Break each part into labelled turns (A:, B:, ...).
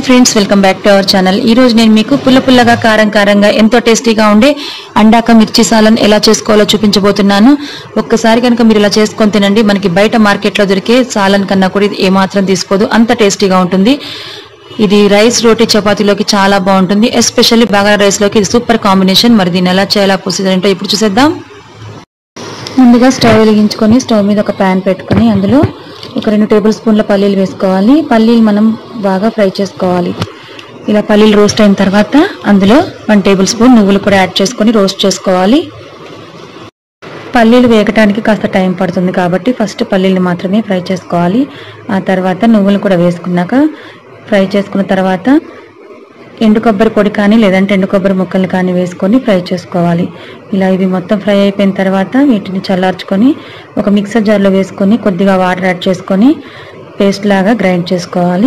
A: friends welcome back to our channel ఈ రోజు నేను మీకు పుల్ల పుల్లగా కారం కారంగా ఎంతో టేస్టీగా ఉండే అండాక మిర్చి సాలన్ ఎలా చేసుకోవాలో చూపించబోతున్నాను ఒక్కసారి కనుక మీరు ఇలా చేసుకొని తినండి మనకి బయట మార్కెట్లో దొరికే సాలన్ కన్నా కూడా ఇది ఏమాత్రం తీసుకోదు అంత టేస్టీగా ఉంటుంది ఇది రైస్ రోటీ చపాతీలోకి చాలా బాగుంటుంది ఎస్పెషల్లీ బాగా రైస్ లోకి ఇది సూపర్ కాంబినేషన్ మరి దీన్ని ఎలా చేయాలా ప్రొసీజర్ ఏంటో ఇప్పుడు చూసేద్దాం ముందుగా స్టవ్ వెలిగించుకొని స్టవ్ మీద ఒక ప్యాన్ పెట్టుకొని అందులో ఒక రెండు టేబుల్ స్పూన్ల పల్లీలు వేసుకోవాలి పల్లీలు మనం బాగా ఫ్రై చేసుకోవాలి ఇలా పల్లీలు రోస్ట్ అయిన తర్వాత అందులో వన్ టేబుల్ స్పూన్ నువ్వులు కూడా యాడ్ చేసుకొని రోస్ట్ చేసుకోవాలి పల్లీలు వేగటానికి కాస్త టైం పడుతుంది కాబట్టి ఫస్ట్ పల్లీలు మాత్రమే ఫ్రై చేసుకోవాలి ఆ తర్వాత నువ్వులు కూడా వేసుకున్నాక ఫ్రై చేసుకున్న తర్వాత ఎండు కొబ్బరి పొడి కానీ లేదంటే ఎండు కొబ్బరి ముక్కలు కానీ వేసుకొని ఫ్రై చేసుకోవాలి ఇలా ఇవి మొత్తం ఫ్రై అయిపోయిన తర్వాత వీటిని చల్లార్చుకొని ఒక మిక్సర్ జార్లో వేసుకొని కొద్దిగా వాటర్ యాడ్ చేసుకొని పేస్ట్ లాగా గ్రైండ్ చేసుకోవాలి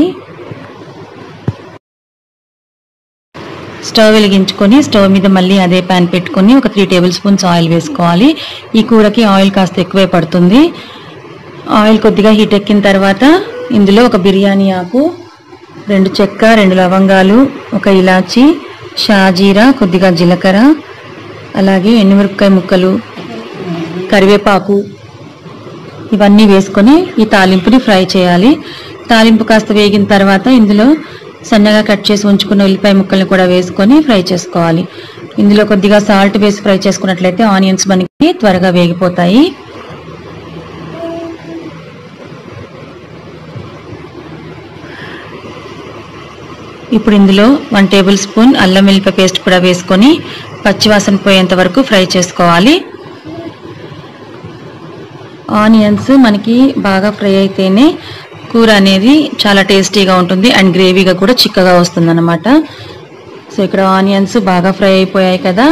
A: స్టవ్ వెలిగించుకొని స్టవ్ మీద మళ్ళీ అదే ప్యాన్ పెట్టుకొని ఒక త్రీ టేబుల్ స్పూన్స్ ఆయిల్ వేసుకోవాలి ఈ కూరకి ఆయిల్ కాస్త ఎక్కువే పడుతుంది ఆయిల్ కొద్దిగా హీట్ ఎక్కిన తర్వాత ఇందులో ఒక బిర్యానీ ఆకు రెండు చెక్క రెండు లవంగాలు ఒక ఇలాచి షాజీరా కొద్దిగా జీలకర్ర అలాగే ఎండుమిరపకాయ ముక్కలు కరివేపాకు ఇవన్నీ వేసుకొని ఈ తాలింపుని ఫ్రై చేయాలి తాలింపు కాస్త వేగిన తర్వాత ఇందులో సన్నగా కట్ చేసి ఉంచుకున్న ఉల్లిపాయ ముక్కల్ని కూడా వేసుకొని ఫ్రై చేసుకోవాలి ఇందులో కొద్దిగా సాల్ట్ వేసి ఫ్రై చేసుకున్నట్లయితే ఆనియన్స్ మనకి త్వరగా వేగిపోతాయి ఇప్పుడు ఇందులో వన్ టేబుల్ స్పూన్ అల్లం వెల్లిపాయ పేస్ట్ కూడా వేసుకొని పచ్చివాసన పోయేంత వరకు ఫ్రై చేసుకోవాలి ఆనియన్స్ మనకి బాగా ఫ్రై అయితేనే కూర అనేది చాలా టేస్టీగా ఉంటుంది అండ్ గ్రేవీగా కూడా చిక్కగా వస్తుంది అనమాట సో ఇక్కడ ఆనియన్స్ బాగా ఫ్రై అయిపోయాయి కదా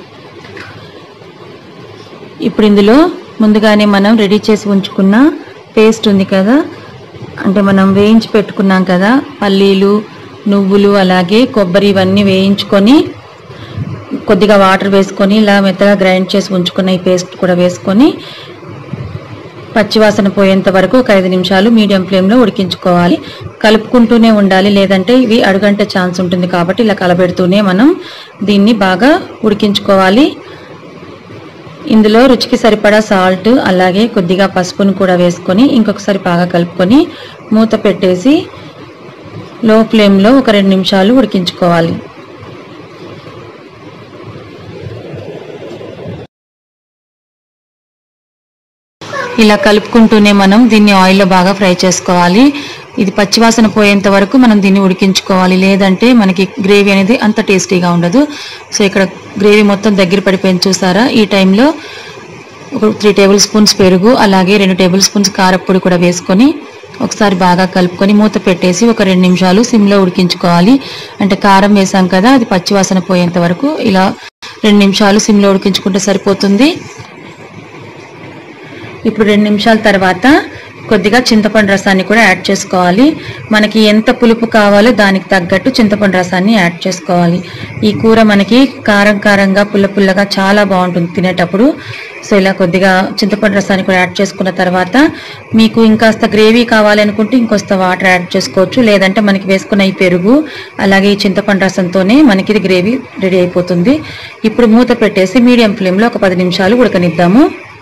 A: ఇప్పుడు ఇందులో ముందుగానే మనం రెడీ చేసి ఉంచుకున్న పేస్ట్ ఉంది కదా అంటే మనం వేయించి పెట్టుకున్నాం కదా పల్లీలు నువ్వులు అలాగే కొబ్బరి ఇవన్నీ వేయించుకొని కొద్దిగా వాటర్ వేసుకొని ఇలా మెత్తగా గ్రైండ్ చేసి ఉంచుకున్న ఈ పేస్ట్ కూడా వేసుకొని పచ్చివాసన పోయేంత వరకు ఒక ఐదు నిమిషాలు మీడియం ఫ్లేమ్లో ఉడికించుకోవాలి కలుపుకుంటూనే ఉండాలి లేదంటే ఇవి అడుగంటే ఛాన్స్ ఉంటుంది కాబట్టి ఇలా కలబెడుతూనే మనం దీన్ని బాగా ఉడికించుకోవాలి ఇందులో రుచికి సరిపడా సాల్ట్ అలాగే కొద్దిగా పసుపును కూడా వేసుకొని ఇంకొకసారి బాగా కలుపుకొని మూత పెట్టేసి లో ఫ్లేమ్లో ఒక రెండు నిమిషాలు ఉడికించుకోవాలి ఇలా కలుపుకుంటూనే మనం దీన్ని ఆయిల్లో బాగా ఫ్రై చేసుకోవాలి ఇది పచ్చివాసన పోయేంత వరకు మనం దీన్ని ఉడికించుకోవాలి లేదంటే మనకి గ్రేవీ అనేది అంత టేస్టీగా ఉండదు సో ఇక్కడ గ్రేవీ మొత్తం దగ్గర పడిపోయింది చూసారా ఈ టైంలో ఒక త్రీ టేబుల్ స్పూన్స్ పెరుగు అలాగే రెండు టేబుల్ స్పూన్స్ కారప్పొడి కూడా వేసుకొని ఒకసారి బాగా కలుపుకొని మూత పెట్టేసి ఒక రెండు నిమిషాలు సిమ్లో ఉడికించుకోవాలి అంటే కారం వేసాం కదా అది పచ్చివాసన పోయేంత వరకు ఇలా రెండు నిమిషాలు సిమ్లో ఉడికించుకుంటే సరిపోతుంది ఇప్పుడు రెండు నిమిషాల తర్వాత కొద్దిగా చింతపండు రసాన్ని కూడా యాడ్ చేసుకోవాలి మనకి ఎంత పులుపు కావాలో దానికి తగ్గట్టు చింతపండు రసాన్ని యాడ్ చేసుకోవాలి ఈ కూర మనకి కారం కారంగా పుల్ల పుల్లగా చాలా బాగుంటుంది తినేటప్పుడు సో ఇలా కొద్దిగా చింతపండు రసాన్ని కూడా యాడ్ చేసుకున్న తర్వాత మీకు ఇంకాస్త గ్రేవీ కావాలి అనుకుంటే ఇంకొస్త వాటర్ యాడ్ చేసుకోవచ్చు లేదంటే మనకి వేసుకున్న ఈ పెరుగు అలాగే ఈ చింతపండు రసంతోనే మనకి ఇది గ్రేవీ రెడీ అయిపోతుంది ఇప్పుడు మూత పెట్టేసి మీడియం ఫ్లేమ్లో ఒక పది నిమిషాలు ఉడకనిద్దాము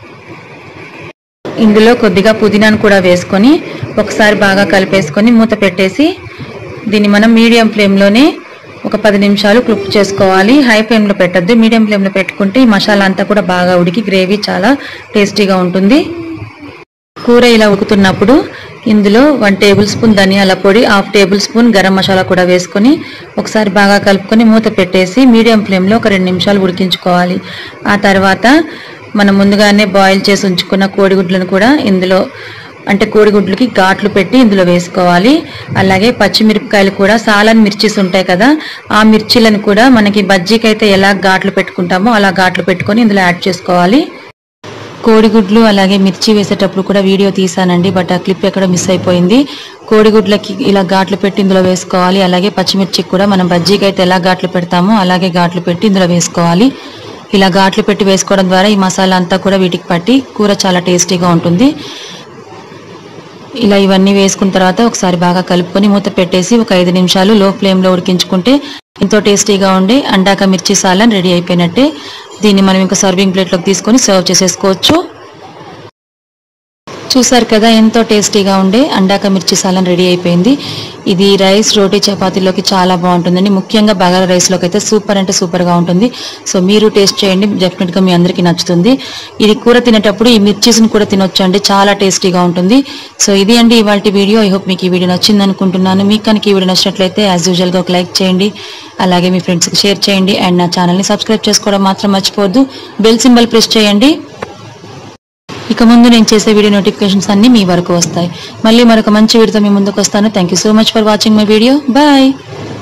A: ఇందులో కొద్దిగా పుదీనాను కూడా వేసుకొని ఒకసారి బాగా కలిపేసుకొని మూత పెట్టేసి దీన్ని మనం మీడియం ఫ్లేమ్లోనే ఒక పది నిమిషాలు కుక్ చేసుకోవాలి హై ఫ్లేమ్లో పెట్టద్దు మీడియం ఫ్లేమ్లో పెట్టుకుంటే ఈ మసాలా అంతా కూడా బాగా ఉడికి గ్రేవీ చాలా టేస్టీగా ఉంటుంది కూర ఇలా ఉడుకుతున్నప్పుడు ఇందులో వన్ టేబుల్ స్పూన్ ధనియాల పొడి half tablespoon garam masala కూడా వేసుకొని ఒకసారి బాగా కలుపుకొని మూత పెట్టేసి మీడియం ఫ్లేమ్లో ఒక రెండు నిమిషాలు ఉడికించుకోవాలి ఆ తర్వాత మనం ముందుగానే బాయిల్ చేసి ఉంచుకున్న కోడిగుడ్లను కూడా ఇందులో అంటే కోడిగుడ్లకి ఘాట్లు పెట్టి ఇందులో వేసుకోవాలి అలాగే పచ్చిమిరపకాయలు కూడా సాలన్ మిర్చీస్ ఉంటాయి కదా ఆ మిర్చీలను కూడా మనకి బజ్జీకి అయితే ఎలా ఘాట్లు పెట్టుకుంటామో అలా ఘాట్లు పెట్టుకొని ఇందులో యాడ్ చేసుకోవాలి కోడిగుడ్లు అలాగే మిర్చి వేసేటప్పుడు కూడా వీడియో తీసానండి బట్ ఆ క్లిప్ ఎక్కడ మిస్ అయిపోయింది కోడిగుడ్లకి ఇలా ఘాట్లు పెట్టి ఇందులో వేసుకోవాలి అలాగే పచ్చిమిర్చికి కూడా మనం బజ్జీకి అయితే ఎలా ఘాట్లు పెడతామో అలాగే ఘాట్లు పెట్టి ఇందులో వేసుకోవాలి ఇలా ఘాట్లు పెట్టి వేసుకోవడం ద్వారా ఈ మసాలా అంతా కూడా వీటికి పట్టి కూర చాలా టేస్టీగా ఉంటుంది ఇలా ఇవన్నీ వేసుకున్న తర్వాత ఒకసారి బాగా కలుపుకొని మూత పెట్టేసి ఒక ఐదు నిమిషాలు లో ఫ్లేమ్లో ఉడికించుకుంటే ఎంతో టేస్టీగా ఉండే అండాక మిర్చి సాలన్ రెడీ అయిపోయినట్టే దీన్ని మనం ఇంకా సర్వింగ్ ప్లేట్లోకి తీసుకొని సర్వ్ చేసేసుకోవచ్చు చూసారు కదా ఎంతో టేస్టీగా ఉండే అండాక మిర్చి సాలన్ రెడీ అయిపోయింది ఇది రైస్ రోటీ చపాతీలోకి చాలా బాగుంటుందండి ముఖ్యంగా బగారా రైస్లోకి అయితే సూపర్ అంటే సూపర్గా ఉంటుంది సో మీరు టేస్ట్ చేయండి డెఫినెట్గా మీ అందరికీ నచ్చుతుంది ఇది కూర తినేటప్పుడు ఈ మిర్చీస్ని కూడా తినొచ్చు అండి చాలా టేస్టీగా ఉంటుంది సో ఇది అండి ఇవాళ వీడియో ఐ హోప్ మీకు ఈ వీడియో నచ్చింది అనుకుంటున్నాను మీకు కనుక ఈ వీడియో నచ్చినట్లయితే యాజ్ యూజువల్గా ఒక లైక్ చేయండి అలాగే మీ ఫ్రెండ్స్కి షేర్ చేయండి అండ్ నా ఛానల్ని సబ్స్క్రైబ్ చేసుకోవడం మాత్రం మర్చిపోవద్దు బెల్ సింబల్ ప్రెస్ చేయండి ఇక ముందు నేను చేసే వీడియో నోటిఫికేషన్స్ అన్ని మీ వరకు వస్తాయి మళ్ళీ మరొక మంచి వీడియోతో మీ ముందుకు వస్తాను thank you so much for watching my video bye